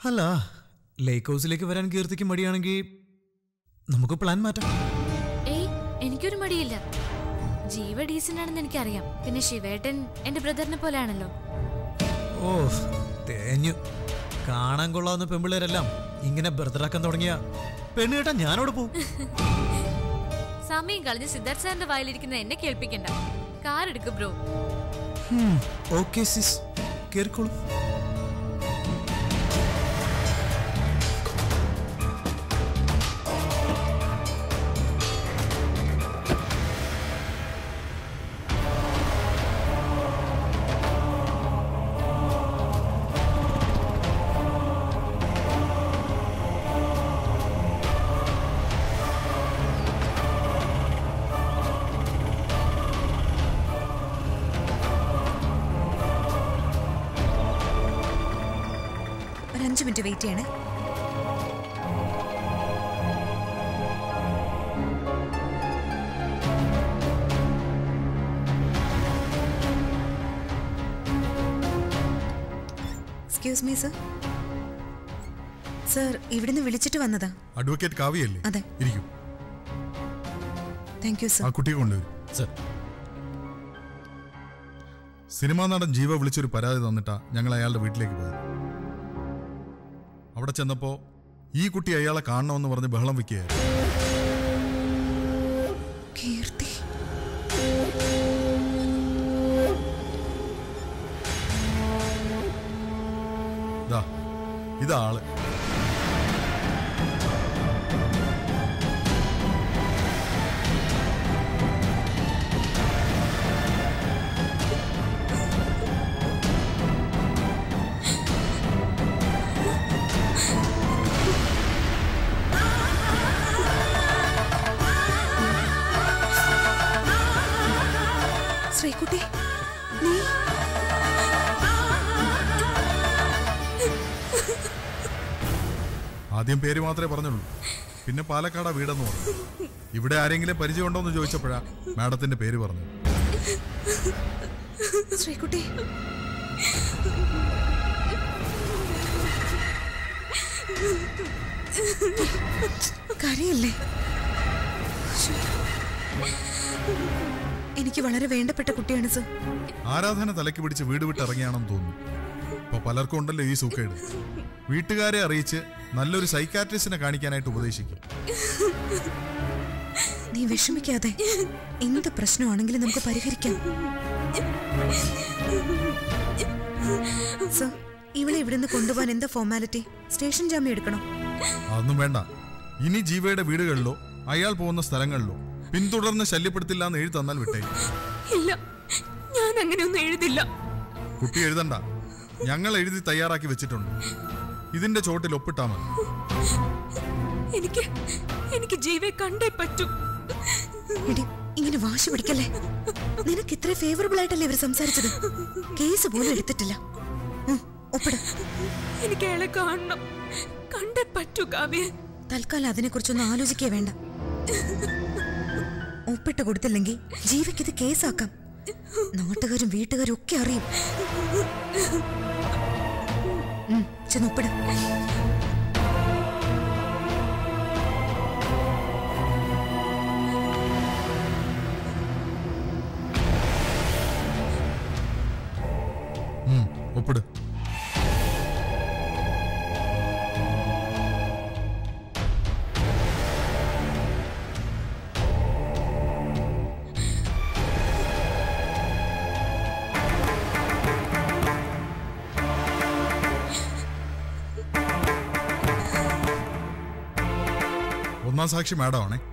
അല്ല ലേക്ക് ഹൗസിലേക്ക് വരാൻ കീർത്തിക്ക് മടിയാണെങ്കിൽ നമുക്ക് പ്ലാൻ മാറ്റാം ഏയ് എനിക്കൊരു മടിയില്ല ജീവ ഡീസന്റ് ആണെന്ന് എനിക്കറിയാം പിന്നെ ശിവേട്ടൻ എന്റെ ബ്രദറിനെ പോലെയാണല്ലോ ഓ തേഞ്ഞു കാണാൻ കൊള്ളാവുന്ന പെമ്പിള്ളേരെല്ലാം ഇങ്ങനെ ബർത്തറാക്കാൻ തുടങ്ങിയ പെണ്ണ് കേട്ടാ ഞാനോട് പോവും സമയം കളഞ്ഞ് സിദ്ധാർത്ഥ് സാറിന്റെ വായിലിരിക്കുന്ന എന്നെ കേൾപ്പിക്കണ്ട കാർ എടുക്ക് ബ്രോ ഓക്കെ സിസ് കേറിക്കോളൂ ഒരു അഞ്ച് മിനിറ്റ് വെയിറ്റ് ചെയ്യണേ എക്സ്ക്യൂസ് മീ സർ സർ ഇവിടുന്ന് വിളിച്ചിട്ട് വന്നതാ അഡ്വക്കേറ്റ് കാവ്യല്ലേ അതെ. ഇരിക്കും താങ്ക് യു ആ സർ കുട്ടിയെ കൊണ്ടുവരും സർ സിനിമാ നടൻ ജീവ വിളിച്ചൊരു പരാതി തന്നിട്ടാ ഞങ്ങൾ അയാളുടെ വീട്ടിലേക്ക് പോയത് അവിടെ ചെന്നപ്പോ ഈ കുട്ടി അയാളെ കാണണമെന്ന് പറഞ്ഞ് ബഹളം വെക്കുകയായിരുന്നു കീർത്തി ഇതാ ഇതാ ആള് ശ്രീകുട്ടി നീ ആദ്യം പേര് മാത്രമേ പറഞ്ഞുള്ളൂ പിന്നെ പാലക്കാട് വീടെന്ന് പറഞ്ഞു ഇവിടെ ആരെങ്കിലും പരിചയമുണ്ടോ എന്ന് ചോദിച്ചപ്പോഴാ മാഡത്തിന്റെ പേര് പറഞ്ഞു ശ്രീകുട്ടി കരയല്ലേ ശ്ശോ. എനിക്ക് വളരെ വേണ്ടപ്പെട്ട കുട്ടിയാണ് സർ ആരാധന തലയ്ക്ക് പിടിച്ച് വീട് വിട്ട് ഇറങ്ങിയാണെന്ന് തോന്നുന്നു ഇപ്പൊ പലർക്കും ഉണ്ടല്ലോ ഈ സൂക്കേട് വീട്ടുകാരെ അറിയിച്ച് നല്ലൊരു സൈക്കാട്രിസ്റ്റിനെ കാണിക്കാനായിട്ട് ഉപദേശിക്കും നീ വിഷമിക്കാതെ എന്ത് പ്രശ്നമാണെങ്കിലും നമുക്ക് പരിഹരിക്കാം സർ ഇവളെ ഇവിടുന്ന് കൊണ്ടുപോകാൻ എന്താ ഫോർമാലിറ്റി സ്റ്റേഷൻ ജാമ്യം എടുക്കണോ അതൊന്നും വേണ്ട ഇനി ജീവയുടെ വീടുകളിലോ അയാൾ പോകുന്ന സ്ഥലങ്ങളിലോ പിന്തുടർന്ന് ശല്യപ്പെടുത്തില്ല എന്ന് എഴുതി തന്നാൽ വിട്ടേ ഇല്ല ഞാൻ അങ്ങനെയൊന്നും എഴുതില്ല കുട്ടി എഴുതണ്ട ഞങ്ങൾ എഴുതി തയ്യാറാക്കി വെച്ചിട്ടുണ്ട് ഇതിന്റെ ചോട്ടിൽ ഒപ്പിട്ടാ മതി എനിക്ക് എനിക്ക് ജീവയെ കണ്ടേ പറ്റൂ എടി ഇങ്ങനെ വാശി പിടിക്കല്ലേ നിനക്ക് ഇത്ര ഫേവറബിൾ ആയിട്ടല്ലേ ഇവർ സംസാരിച്ചത് കേസ് പോലും എടുത്തിട്ടില്ല ഉം, ഒപ്പിട് എനിക്ക് അയാളെ കാണണം കണ്ടേ പറ്റൂ കാവ്യ തൽക്കാലം അതിനെക്കുറിച്ചൊന്നും ആലോചിക്കേ വേണ്ട ഒപ്പിട്ട് കൊടുത്തില്ലെങ്കിൽ ജീവയ്ക്കിത് കേസാക്കാം നാട്ടുകാരും വീട്ടുകാരും ഒക്കെ അറിയും ഉം, ചെന്ന് ഒപ്പിട് ഉം, ഒപ്പിട് ഒന്നാം സാക്ഷി മാഡം ആണേ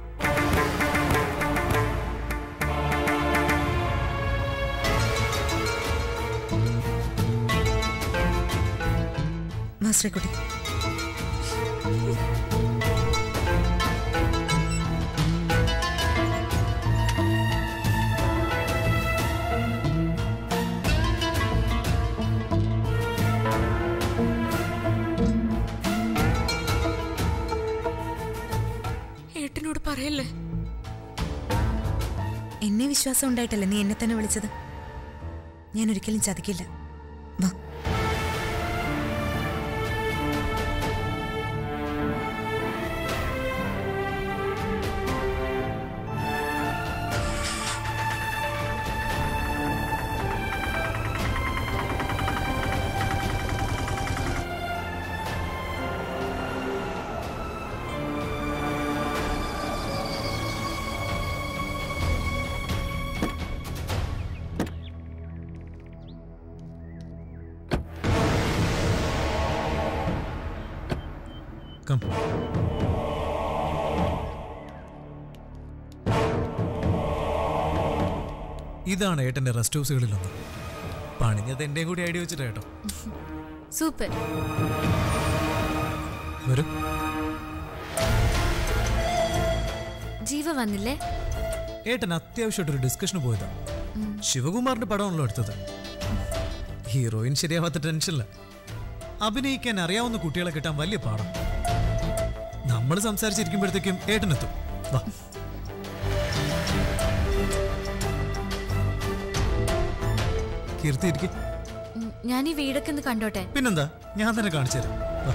മാസ്റ്ററെ ഏട്ടനോട് പറയല്ലേ എന്നെ വിശ്വാസം ഉണ്ടായിട്ടല്ലേ നീ എന്നെ തന്നെ വിളിച്ചത് ഞാൻ ഒരിക്കലും ചതിക്കില്ല വാ കം ഇതാണ് ഏട്ടന്റെ റെസ്റ്റ് ഹൗസുകളിലൊന്ന് പണിഞ്ഞത് എന്റെയും കൂടി ഐഡിയ വെച്ചിട്ട് കേട്ടോ സൂപ്പർ വരൂ ജീവ വന്നില്ലേ ഏട്ടൻ അത്യാവശ്യമായിട്ടൊരു ഡിസ്കഷന് പോയതാ ശിവകുമാറിന്റെ പടമാണല്ലോ എടുത്തത് ഹീറോയിൻ ശരിയാവാത്ത ടെൻഷനില്ല അഭിനയിക്കാൻ അറിയാവുന്ന കുട്ടികളെ കിട്ടാൻ വലിയ പാടാം നമ്മൾ സംസാരിച്ചിരിക്കുമ്പോഴത്തേക്കും ഏട്ടനെത്തും വാ കീർത്തി ഇരിക്കും ഉം, ഞാൻ ഈ വീടൊക്കെ ഒന്ന് കണ്ടോട്ടെ പിന്നെന്താ ഞാൻ തന്നെ കാണിച്ചു തരാം വാ.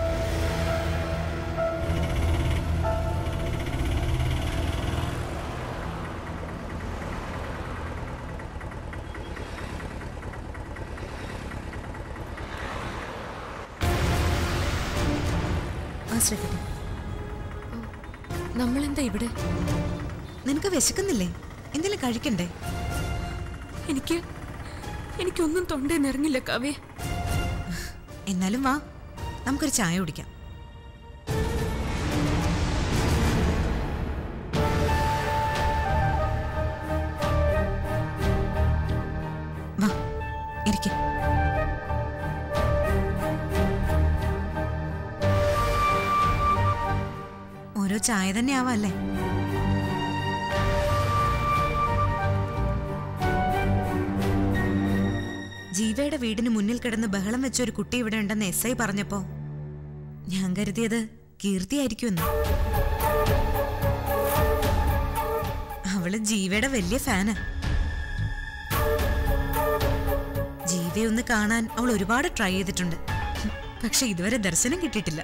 ആശ്രയിക്കട്ടെ നമ്മളെന്താ ഇവിടെ നിനക്ക് വിശക്കുന്നില്ലേ എന്തെങ്കിലും കഴിക്കണ്ടേ എനിക്ക് എനിക്കൊന്നും തൊണ്ടേ നിറങ്ങില്ല കാവ്യ എന്നാലും വാ നമുക്കൊരു ചായ കുടിക്കാം വാ ഇരിക്ക ഓരോ ചായ തന്നെ ആവാല്ലേ ജീവയുടെ വീടിന് മുന്നിൽ കിടന്ന് ബഹളം വെച്ച ഒരു കുട്ടി ഇവിടെ ഉണ്ടെന്ന് എസ് ഐ പറഞ്ഞപ്പോ ഞാൻ കരുതിയത് കീർത്തിയായിരിക്കുമെന്ന് അവള് ജീവയുടെ വലിയ ഫാന് ജീവയെ ഒന്ന് കാണാൻ അവൾ ഒരുപാട് ട്രൈ ചെയ്തിട്ടുണ്ട് പക്ഷെ ഇതുവരെ ദർശനം കിട്ടിയിട്ടില്ല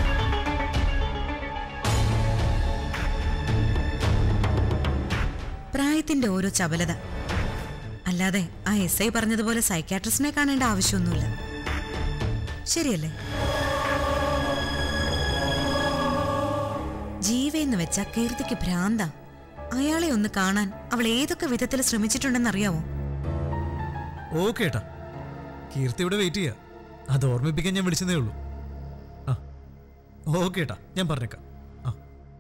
പ്രായത്തിന്റെ ഓരോ ചപലത അല്ലാതെ ആ എസ് ഐ പറഞ്ഞതുപോലെ സൈക്കാട്രിസ്റ്റിനെ കാണേണ്ട ആവശ്യമൊന്നുമില്ല ശരിയല്ലേ ജീവയെന്ന് വെച്ച കീർത്തിക്ക് ഭ്രാന്ത അയാളെ ഒന്ന് കാണാൻ അവൾ ഏതൊക്കെ വിധത്തിൽ ശ്രമിച്ചിട്ടുണ്ടെന്നറിയാവോ ഓക്കെ ഏട്ടാ കീർത്തി ഇവിടെ വെയിറ്റ് ചെയ്യാ അത് ഓർമ്മിപ്പിക്കാൻ ഞാൻ വിളിച്ചതേ ഉള്ളൂ ആ ഓക്കെ ഏട്ടാ ഞാൻ പറഞ്ഞേക്കാം ആ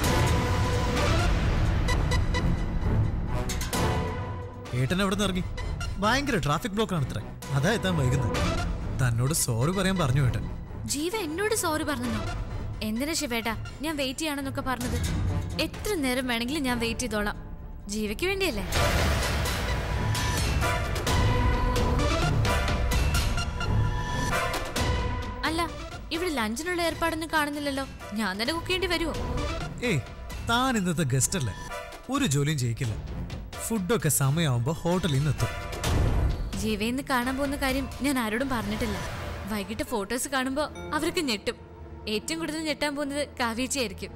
ഏട്ടൻ എവിടെ നിന്ന് ഇറങ്ങി ഭയങ്കര ട്രാഫിക് ബ്ലോക്ക് ആണ് ഇത്ര അതാ എത്താൻ വൈകുന്നത് തന്നോട് സോറി പറയാൻ പറഞ്ഞു ഏട്ടൻ ജീവ എന്നോട് സോറി പറഞ്ഞോ എന്തിനാ ശിവേട്ടാ ഞാൻ വെയിറ്റ് ചെയ്യണമെന്നൊക്കെ പറഞ്ഞത് എത്ര നേരം വേണമെങ്കിലും ഞാൻ വെയിറ്റ് ചെയ്തോളാം ജീവയ്ക്ക് വേണ്ടിയല്ലേ അല്ല ഇവിടെ ലഞ്ചിനുള്ള ഏർപ്പാടൊന്നും കാണുന്നില്ലല്ലോ ഞാൻ തന്നെ കുക്ക് ചെയ്യേണ്ടി വരുമോ ഏയ് താൻ ഇന്നത്തെ ഗസ്റ്റ് അല്ലേ ഒരു ജോലിയും ചെയ്യിക്കില്ല ഫുഡൊക്കെ സമയമാകുമ്പോൾ ഹോട്ടലിൽ നിന്ന് എത്തും ജീവയെന്ന് കാണാൻ പോകുന്ന കാര്യം ഞാൻ ആരോടും പറഞ്ഞിട്ടില്ല വൈകിട്ട് ഫോട്ടോസ് കാണുമ്പോൾ അവർക്ക് ഞെട്ടും ഏറ്റവും കൂടുതൽ ഞെട്ടാൻ പോകുന്നത് കാവ്യേച്ചിയായിരിക്കും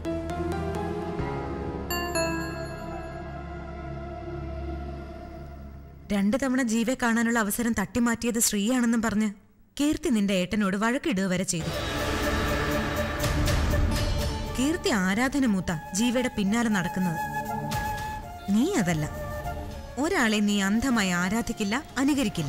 രണ്ടു തവണ ജീവയെ കാണാനുള്ള അവസരം തട്ടിമാറ്റിയത് ശ്രീയാണെന്നും പറഞ്ഞ് കീർത്തി നിന്റെ ഏട്ടനോട് വഴക്കിടുക വരെ ചെയ്തു കീർത്തി ആരാധന മൂത്ത ജീവയുടെ പിന്നാലെ നടക്കുന്നത് നീ അതല്ല ഒരാളെ നീ അന്ധമായി ആരാധിക്കില്ല അനുകരിക്കില്ല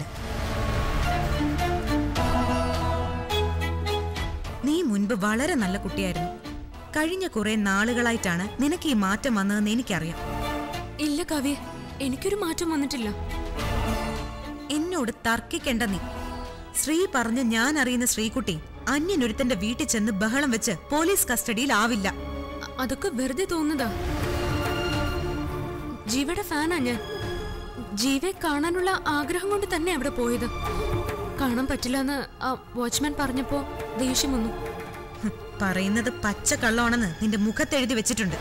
നീ മുൻപ് വളരെ നല്ല കുട്ടിയായിരുന്നു കഴിഞ്ഞ കുറെ നാളുകളായിട്ടാണ് നിനക്ക് ഈ മാറ്റം വന്നതെന്ന് എനിക്കറിയാം ഇല്ല കാവ്യ എനിക്കൊരു മാറ്റം വന്നിട്ടില്ല എന്നോട് തർക്കിക്കേണ്ട നീ ശ്രീ പറഞ്ഞ് ഞാൻ അറിയുന്ന ശ്രീകുട്ടി അന്യനൊരുത്തന്റെ വീട്ടിൽ ചെന്ന് ബഹളം വെച്ച് പോലീസ് കസ്റ്റഡിയിലാവില്ല അ- അതൊക്കെ വെറുതെ തോന്നുന്നതാ ജീവയുടെ ഫാനാ ഞാൻ ജീവയെ കാണാനുള്ള ആഗ്രഹം കൊണ്ട് തന്നെ അവിടെ പോയത് കാണാൻ പറ്റില്ല എന്ന് ആ വാച്ച്മാൻ പറഞ്ഞപ്പോ ദേഷ്യം വന്നു ഹ്, പറയുന്നത് പച്ച കള്ളമാണെന്ന് നിന്റെ മുഖത്തെഴുതി വെച്ചിട്ടുണ്ട്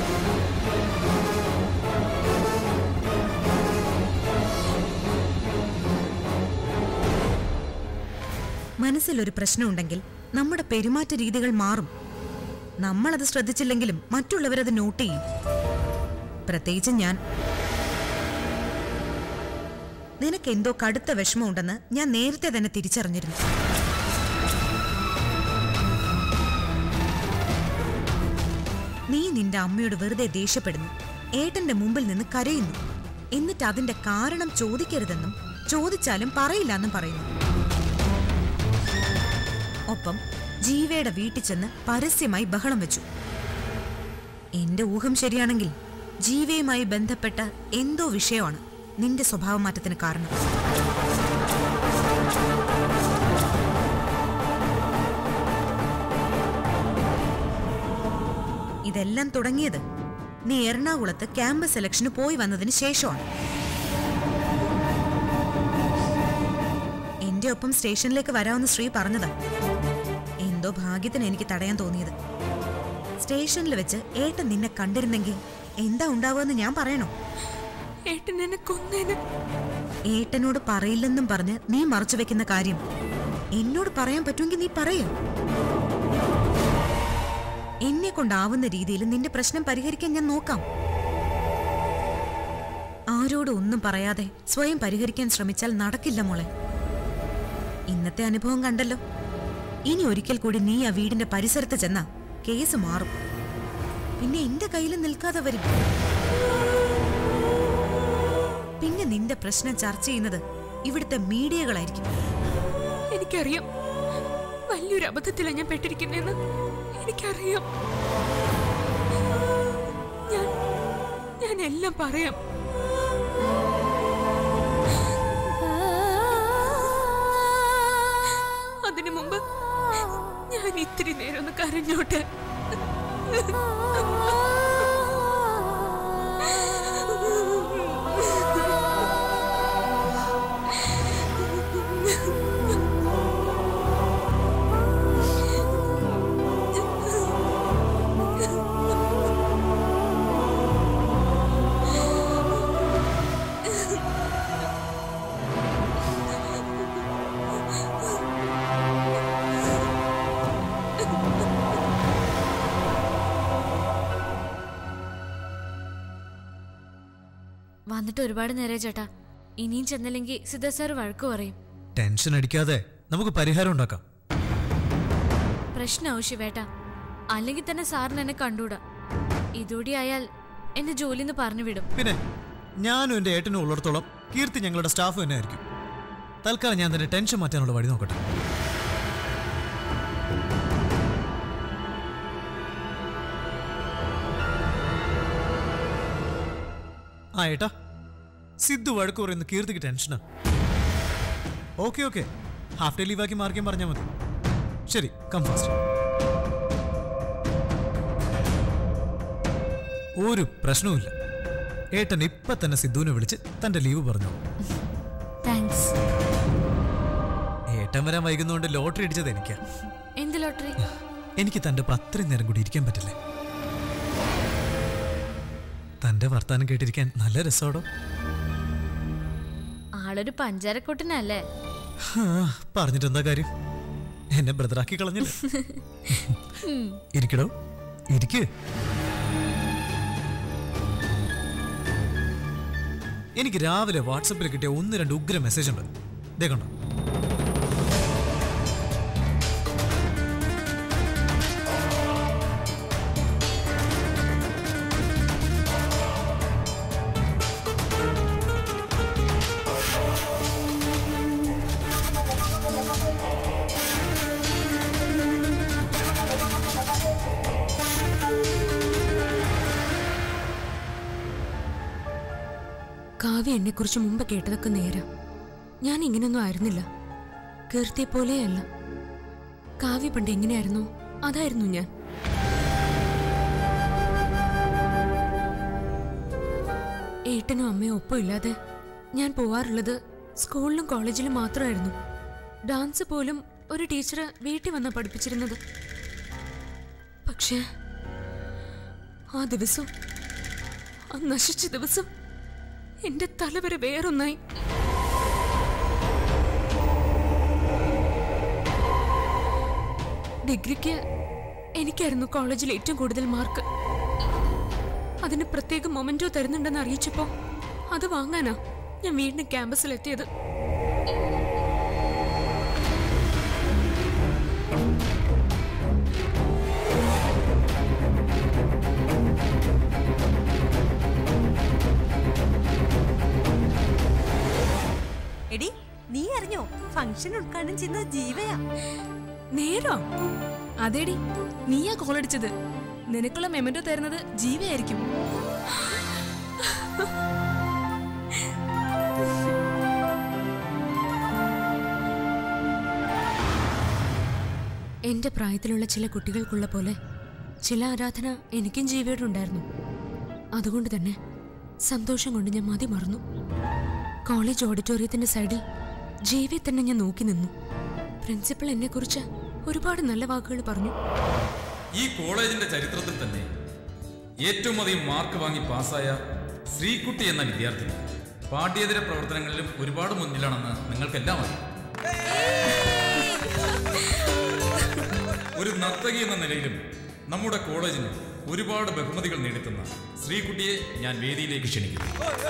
മനസ്സിലൊരു പ്രശ്നമുണ്ടെങ്കിൽ നമ്മുടെ പെരുമാറ്റ രീതികൾ മാറും നമ്മളത് ശ്രദ്ധിച്ചില്ലെങ്കിലും മറ്റുള്ളവരത് നോട്ട് ചെയ്യും പ്രത്യേകിച്ച് ഞാൻ നിനക്ക് എന്തോ കടുത്ത വിഷമമുണ്ടെന്ന് ഞാൻ നേരത്തെ തന്നെ തിരിച്ചറിഞ്ഞിരുന്നു നീ നിന്റെ അമ്മയോട് വെറുതെ ദേഷ്യപ്പെടുന്നു ഏട്ടന്റെ മുമ്പിൽ നിന്ന് കരയുന്നു എന്നിട്ട് അതിന്റെ കാരണം ചോദിക്കരുതെന്നും ചോദിച്ചാലും പറയില്ല എന്നും പറയുന്നു ഒപ്പം ജീവയുടെ വീട്ടിൽ ചെന്ന് പരസ്യമായി ബഹളം വെച്ചു എന്റെ ഊഹം ശരിയാണെങ്കിൽ ജീവയുമായി ബന്ധപ്പെട്ട എന്തോ വിഷയമാണ് നിന്റെ സ്വഭാവമാറ്റത്തിന് കാരണം ഇതെല്ലാം തുടങ്ങിയത് നീ എറണാകുളത്ത് ക്യാമ്പസ് സെലക്ഷന് പോയി വന്നതിന് ശേഷമാണ് എന്റെ ഒപ്പം സ്റ്റേഷനിലേക്ക് വരാമെന്ന് ശ്രീ പറഞ്ഞതാ എന്തോ ഭാഗ്യത്തിന് എനിക്ക് തടയാൻ തോന്നിയത് സ്റ്റേഷനിൽ വെച്ച് ഏട്ടൻ നിന്നെ കണ്ടിരുന്നെങ്കിൽ എന്താ ഉണ്ടാവുമെന്ന് ഞാൻ പറയണോ ഏട്ടൻ എന്നെ കൊന്നേന് ഏട്ടനോട് പറയില്ലെന്നും പറഞ്ഞ് നീ മറച്ചു വെക്കുന്ന കാര്യം എന്നോട് പറയാൻ പറ്റുമെങ്കിൽ നീ പറയ എന്നെ കൊണ്ടാവുന്ന രീതിയിൽ നിന്റെ പ്രശ്നം പരിഹരിക്കാൻ ഞാൻ നോക്കാം ആരോടും ഒന്നും പറയാതെ സ്വയം പരിഹരിക്കാൻ ശ്രമിച്ചാൽ നടക്കില്ല മോളെ ഇന്നത്തെ അനുഭവം കണ്ടല്ലോ ഇനി ഒരിക്കൽ കൂടി നീ ആ വീടിന്റെ പരിസരത്ത് ചെന്നാ കേസ് മാറും പിന്നെ എന്റെ കയ്യിൽ നിൽക്കാതെ വരും പിന്നെ നിന്റെ പ്രശ്നം ചർച്ച ചെയ്യുന്നത് ഇവിടുത്തെ മീഡിയകളായിരിക്കും എനിക്കറിയാം വലിയൊരു അബദ്ധത്തിലാണ് ഞാൻ പെട്ടിരിക്കുന്നതെന്ന് എനിക്കറിയാം ഞാൻ ഞാൻ എല്ലാം പറയാം അതിനു മുമ്പ് ഞാൻ ഇത്തിരി നേരം ഒന്ന് കരഞ്ഞോട്ടെ വന്നിട്ട് ഒരുപാട് നേരം ചേട്ടാ ഇനിയും ചെന്നില്ലെങ്കിൽ സിദ്ധ സാർ വഴക്ക് പറയും ടെൻഷൻ അടിക്കാതെ നമുക്ക് പരിഹാരം ഉണ്ടാക്കാം പ്രശ്നമാവും ശിവേട്ട അല്ലെങ്കിൽ തന്നെ സാറിന് എന്നെ കണ്ടൂടാ ഇതൂടി ആയാൽ എന്നെ ജോലിന്ന് പറഞ്ഞു വിടും പിന്നെ ഞാനും എൻ്റെ ഏട്ടനും ഉള്ളിടത്തോളം കീർത്തി ഞങ്ങളുടെ സ്റ്റാഫ് തന്നെ ആയിരിക്കും തൽക്കാലം ഞാൻ തന്നെ ടെൻഷൻ മാറ്റാനുള്ള വഴി നോക്കട്ടെ ആ ഏട്ടാ സിദ്ധു വഴക്ക് പറയുന്ന കീർത്തിക്ക് ടെൻഷനാ ഓക്കെ ഓക്കെ ഹാഫ് ഡേ ലീവാക്കി മാറിക്കാൻ പറഞ്ഞാൽ മതി ശരി കം ഫാസ്റ്റ് ഒരു പ്രശ്നവുമില്ല ഏട്ടൻ ഇപ്പൊ തന്നെ സിദ്ധുവിനെ വിളിച്ച് തന്റെ ലീവ് പറഞ്ഞു താങ്ക്സ് ഏട്ടൻ വരാൻ വൈകുന്നതുകൊണ്ട് ലോട്ടറി അടിച്ചത് എനിക്കാ എന്ത് ലോട്ടറി എനിക്ക് തന്റെ ഒപ്പം അത്രയും നേരം കൂടി ഇരിക്കാൻ പറ്റില്ലേ തന്റെ വർത്താനം കേട്ടിരിക്കാൻ നല്ല രസമാടോ ആളൊരു പഞ്ചാരക്കൊട്ടിനല്ലേ ഹാ, പറഞ്ഞിട്ട് എന്താ കാര്യം എന്നെ ബ്രദറാക്കി കളഞ്ഞില്ല ഇരിക്കടോ ഇരിക്ക് എനിക്ക് രാവിലെ വാട്സപ്പിൽ കിട്ടിയ ഒന്ന് രണ്ട് ഉഗ്ര മെസ്സേജ് ഉണ്ട് ദേ കണ്ടോ കാവ്യ എന്നെ കുറിച്ച് മുമ്പ് കേട്ടതൊക്കെ നേരം ഞാൻ ഇങ്ങനൊന്നും ആയിരുന്നില്ല കീർത്തിയെ പോലെയല്ല കാവ്യ പണ്ട് എങ്ങനെയായിരുന്നു അതായിരുന്നു ഞാൻ ഏട്ടനും അമ്മയും ഒപ്പം ഇല്ലാതെ ഞാൻ പോവാറുള്ളത് സ്കൂളിലും കോളേജിലും മാത്രമായിരുന്നു ഡാൻസ് പോലും ഒരു ടീച്ചർ വീട്ടിൽ വന്ന് പഠിപ്പിച്ചിരുന്നത് പക്ഷേ ആ ദിവസം ആ നശിച്ച ദിവസം എന്റെ തലവരെ വേറൊന്നായി ഡിഗ്രിക്ക് എനിക്കായിരുന്നു കോളേജിൽ ഏറ്റവും കൂടുതൽ മാർക്ക് അതിന് പ്രത്യേക മൊമെന്റോ തരുന്നുണ്ടെന്ന് അറിയിച്ചപ്പോ അത് വാങ്ങാനാ ഞാൻ വീണ്ടും ക്യാമ്പസിലെത്തിയത് എടി നീ അറിഞ്ഞോ ഫംഗ്ഷൻ ഉദ്ഘാടനം ചെയ്യുന്നത് ജീവയാ നേരോ അതേടി നീയാ കോളടിച്ചത് നിനക്കുള്ള മെമന്റോ തരുന്നത് ജീവയായിരിക്കും എന്റെ പ്രായത്തിലുള്ള ചില കുട്ടികൾക്കുള്ള പോലെ ചില ആരാധന എനിക്കും ജീവയോടുണ്ടായിരുന്നു അതുകൊണ്ട് തന്നെ സന്തോഷം കൊണ്ട് ഞാൻ മതി മറന്നു കോളേജ് ഓഡിറ്റോറിയത്തിന്റെ സൈഡിൽ ജീവയെ തന്നെ ഞാൻ നോക്കി നിന്നു പ്രിൻസിപ്പൾ എന്നെക്കുറിച്ച് ഒരുപാട് നല്ല വാക്കുകൾ പറഞ്ഞു ഈ കോളേജിന്റെ ചരിത്രത്തിൽ തന്നെ ഏറ്റവും അധികം മാർക്ക് വാങ്ങി പാസ്സായ ശ്രീകുട്ടി എന്ന വിദ്യാർത്ഥിനി പാഠ്യേതര പ്രവർത്തനങ്ങളിലും ഒരുപാട് മുന്നിലാണെന്ന് നിങ്ങൾക്കെല്ലാം അറിയാം ഒരു നർത്തകി എന്ന നിലയിലും നമ്മുടെ കോളേജിന് ഒരുപാട് ബഹുമതികൾ നേടിത്തുന്ന ശ്രീകുട്ടിയെ ഞാൻ വേദിയിലേക്ക് ക്ഷണിക്കുന്നു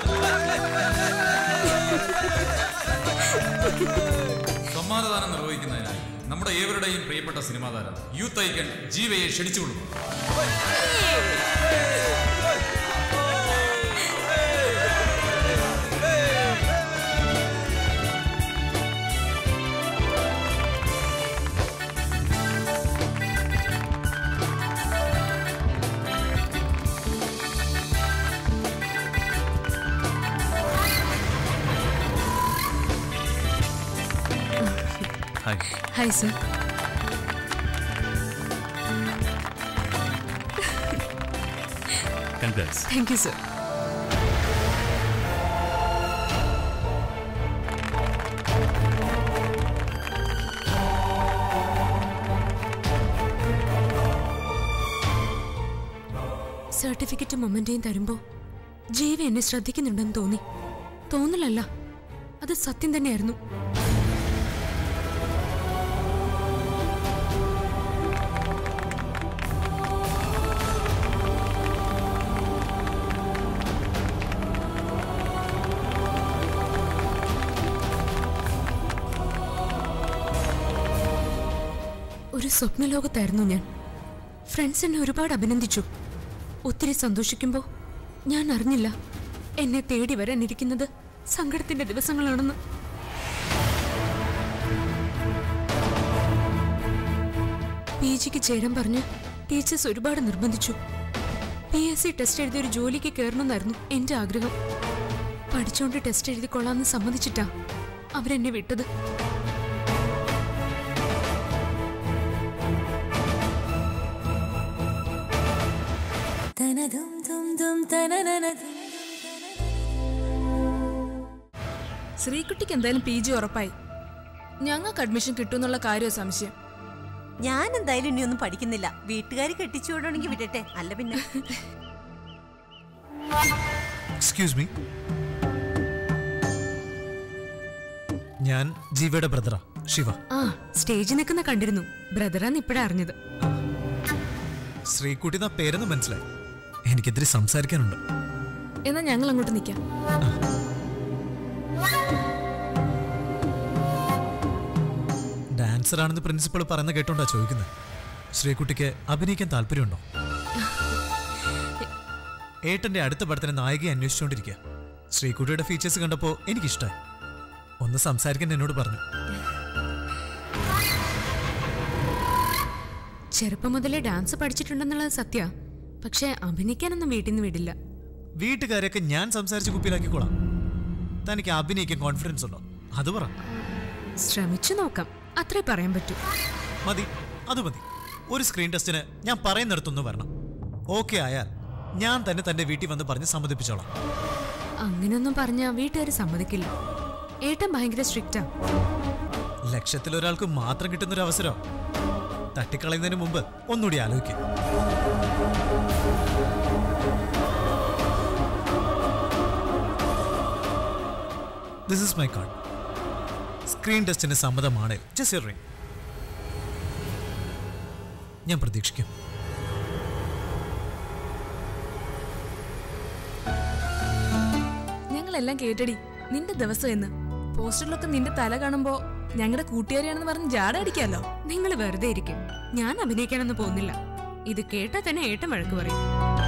സമ്മാനദാനം നിർവഹിക്കുന്നതിനായി നമ്മുടെ ഏവരുടെയും പ്രിയപ്പെട്ട സിനിമാ താരം യൂത്ത് ഐക്കൺ ജീവയെ ക്ഷണിച്ചുകൊള്ളുന്നു hi hi sir congrats thank you sir സർട്ടിഫിക്കറ്റും മൊമെന്റേയും തരുമ്പോ ജീവ എന്നെ ശ്രദ്ധിക്കുന്നുണ്ടെന്ന് തോന്നി തോന്നലല്ല അത് സത്യം തന്നെയായിരുന്നു ഒരു സ്വപ്നലോകത്തായിരുന്നു ഞാൻ ഫ്രണ്ട്സ് എന്നെ ഒരുപാട് അഭിനന്ദിച്ചു ഒത്തിരി സന്തോഷിക്കുമ്പോൾ ഞാൻ അറിഞ്ഞില്ല എന്നെ തേടി വരാനിരിക്കുന്നത് സങ്കടത്തിന്റെ ദിവസങ്ങളാണെന്ന് പി ജിക്ക് ചേരാൻ പറഞ്ഞ് ടീച്ചേഴ്സ് ഒരുപാട് നിർബന്ധിച്ചു പി എസ് സി ടെസ്റ്റ് എഴുതി ഒരു ജോലിക്ക് കയറണമെന്നായിരുന്നു എന്റെ ആഗ്രഹം പഠിച്ചുകൊണ്ട് ടെസ്റ്റ് എഴുതിക്കൊള്ളാമെന്ന് സമ്മതിച്ചിട്ടാ അവരെന്നെ വിട്ടത് ശ്രീകുട്ടിക്ക് എന്തായാലും പി ജി ഉറപ്പായി ഞങ്ങൾക്ക് അഡ്മിഷൻ കിട്ടുമെന്നുള്ള കാര്യം സംശയം ഞാൻ എന്തായാലും ഇനി ഒന്നും പഠിക്കുന്നില്ല വീട്ടുകാർ കെട്ടിച്ചു വിടണമെങ്കിൽ വിടട്ടെ അല്ല പിന്നെ എക്സ്ക്യൂസ് മീ ഞാൻ ജീവയുടെ ബ്രദറാ ശിവ ആ സ്റ്റേജിൽ നിൽക്കുന്ന കണ്ടിരുന്നു ബ്രദറാന്ന് ഇപ്പഴാ അറിഞ്ഞത് ശ്രീകുട്ടി എന്നാ പേരെന്ന് മനസ്സിലായി എനിക്കെതിരെ സംസാരിക്കാനുണ്ട് എന്നാ ഞങ്ങൾ അങ്ങോട്ട് നിൽക്കാം ഡാൻസർ ആണെന്ന് പ്രിൻസിപ്പൾ പറയുന്ന കേട്ടോണ്ടാ ചോദിക്കുന്നത് ശ്രീകുട്ടിക്ക് അഭിനയിക്കാൻ താല്പര്യമുണ്ടോ ഏട്ടന്റെ അടുത്ത പടത്തിന് നായികയെ അന്വേഷിച്ചുകൊണ്ടിരിക്കുക ശ്രീകുട്ടിയുടെ ഫീച്ചേഴ്സ് കണ്ടപ്പോൾ എനിക്കിഷ്ടമായി ഒന്ന് സംസാരിക്കാൻ എന്നോട് പറഞ്ഞു ചെറുപ്പം മുതലേ ഡാൻസ് പഠിച്ചിട്ടുണ്ടെന്നുള്ളത് സത്യ പക്ഷെ അഭിനയിക്കാനൊന്നും വീട്ടിൽ നിന്ന് വിടില്ല വീട്ടുകാരെയൊക്കെ ഞാൻ സംസാരിച്ച് കുപ്പിയിലാക്കിക്കോളാം തനിക്ക് അഭിനയിക്കാൻ കോൺഫിഡൻസ് ഉണ്ടോ അത് പറ ശ്രമിച്ചു നോക്കാം അത്രേ പറയാൻ പറ്റൂ മതി അത് മതി ഒരു സ്ക്രീൻ ടെസ്റ്റിന് ഞാൻ പറയുന്നിടത്തൊന്ന് വരണം ഓക്കെ ആയാൽ ഞാൻ തന്നെ തന്റെ വീട്ടിൽ വന്ന് പറഞ്ഞ് സമ്മതിപ്പിച്ചോളാം അങ്ങനെയൊന്നും പറഞ്ഞാ വീട്ടുകാർ സമ്മതിക്കില്ല ഏട്ടൻ ഭയങ്കര സ്ട്രിക്റ്റാ ലക്ഷത്തിലൊരാൾക്ക് മാത്രം കിട്ടുന്നൊരു അവസരം തട്ടിക്കളയുന്നതിന് മുമ്പ് ഒന്നുകൂടി ആലോചിക്കും this is my card screen ടെസ്റ്റിന് സമ്മതമാണ് ജസ്റ്റ് റിംഗ് ഞാൻ പ്രതീക്ഷിക്കും ഞങ്ങളെല്ലാം കേട്ടടി നിന്റെ ദിവസം എന്ന് പോസ്റ്ററിലൊക്കെ നിന്റെ തല കാണുമ്പോ ഞങ്ങളുടെ കൂട്ടുകാരിയാണെന്ന് പറഞ്ഞ് ജാട അടിക്കാലോ നിങ്ങൾ വെറുതെ ഇരിക്കും ഞാൻ അഭിനയിക്കാനൊന്നും പോകുന്നില്ല ഇത് കേട്ടാ തന്നെ ഏട്ടൻ വഴക്ക് പറയും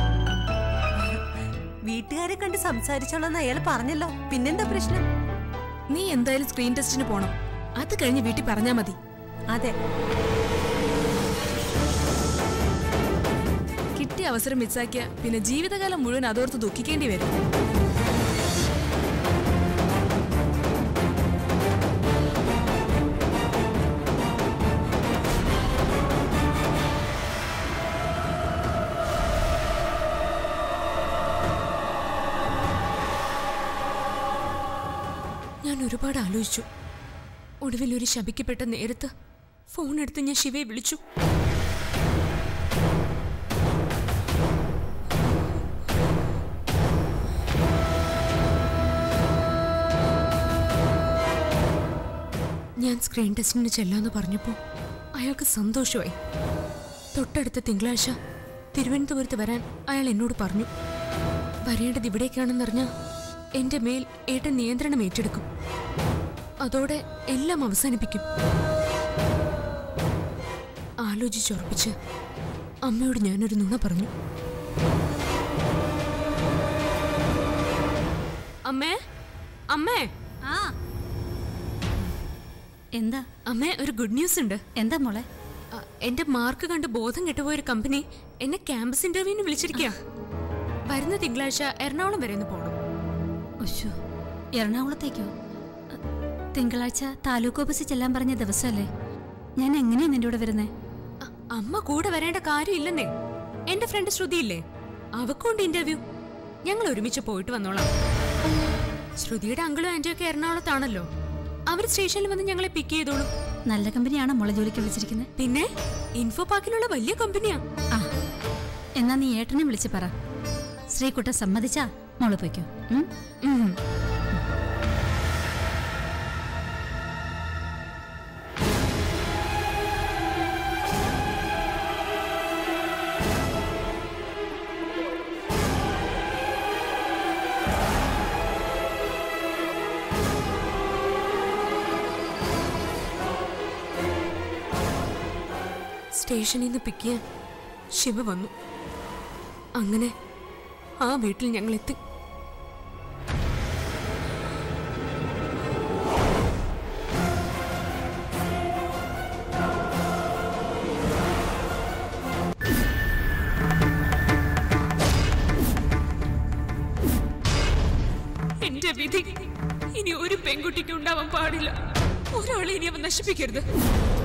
വീട്ടുകാരെ കണ്ട് സംസാരിച്ചോളാന്ന് അയാൾ പറഞ്ഞല്ലോ പിന്നെന്താ പ്രശ്നം നീ എന്തായാലും സ്ക്രീൻ ടെസ്റ്റിന് പോണം അത് കഴിഞ്ഞ് വീട്ടിൽ പറഞ്ഞാ മതി അതെ പറ്റിയ അവസരം മിസ്സാക്കിയ പിന്നെ ജീവിതകാലം മുഴുവൻ അതോർത്ത് ദുഃഖിക്കേണ്ടി വരും ഞാൻ ഒരുപാട് ആലോചിച്ചു ഒടുവിൽ ഒരു ശപിക്കപ്പെട്ട നേരത്ത് ഫോൺ എടുത്ത് ഞാൻ ശിവയെ വിളിച്ചു ഞാൻ സ്ക്രീൻ ടെസ്റ്റിന് ചെല്ലാന്ന് പറഞ്ഞപ്പോൾ അയാൾക്ക് സന്തോഷമായി തൊട്ടടുത്ത തിങ്കളാഴ്ച തിരുവനന്തപുരത്ത് വരാൻ അയാൾ എന്നോട് പറഞ്ഞു വരേണ്ടത് ഇവിടേക്കാണെന്നറിഞ്ഞ എന്റെ മേൽ ഏട്ടൻ നിയന്ത്രണം ഏറ്റെടുക്കും അതോടെ എല്ലാം അവസാനിപ്പിക്കും ആലോചിച്ചുറപ്പിച്ച് അമ്മയോട് ഞാനൊരു നുണ പറഞ്ഞു അമ്മേ അമ്മേ ആ എന്താ അമ്മേ ഒരു ഗുഡ് ന്യൂസ് ഉണ്ട് എന്താ മോളെ അ, എന്റെ മാർക്ക് കണ്ട് ബോധം കെട്ടുപോയ ഒരു കമ്പനി എന്നെ ക്യാമ്പസ് ഇന്റർവ്യൂവിന് വിളിച്ചിരിക്കുക വരുന്ന തിങ്കളാഴ്ച എറണാകുളം വരെ ഒന്ന് പോകണം ഒശോ എറണാകുളത്തേക്കോ അ, തിങ്കളാഴ്ച താലൂക്ക് ഓഫീസിൽ ചെല്ലാൻ പറഞ്ഞ ദിവസമല്ലേ ഞാൻ എങ്ങനെയാ നിന്റെ കൂടെ വരുന്നേ അ, അമ്മ കൂടെ വരേണ്ട കാര്യമില്ലെന്നേ എന്റെ ഫ്രണ്ട് ശ്രുതിയില്ലേ അവക്കുണ്ട് ഇന്റർവ്യൂ ഞങ്ങൾ ഒരുമിച്ച് പോയിട്ട് വന്നോളാം ശ്രുതിയുടെ അങ്കിളും ആന്റിയും ഒക്കെ എറണാകുളത്താണല്ലോ അവർ സ്റ്റേഷനിൽ വന്ന് ഞങ്ങളെ പിക്ക് ചെയ്തോളും നല്ല കമ്പനിയാണോ മോളെ ജോലിക്ക് വിളിച്ചിരിക്കുന്നത് പിന്നെ ഇൻഫോ പാർക്കിലുള്ള വലിയ കമ്പനിയാ ആ എന്നാ നീ ഏട്ടനെ വിളിച്ച് പറ ശ്രീകുട്ടൻ സമ്മതിച്ചാ മോള് പോയിക്കോ ഉം? ഉം. സ്റ്റേഷനിൽ നിന്ന് പിക്ക് ചെയ്യാൻ ശിവ വന്നു അങ്ങനെ ആ വീട്ടിൽ ഞങ്ങൾ എത്തി എന്റെ വിധി ഇനി ഒരു പെൺകുട്ടിക്ക് ഉണ്ടാവാൻ പാടില്ല ഒരാളെ ഇനി അവൻ നശിപ്പിക്കരുത്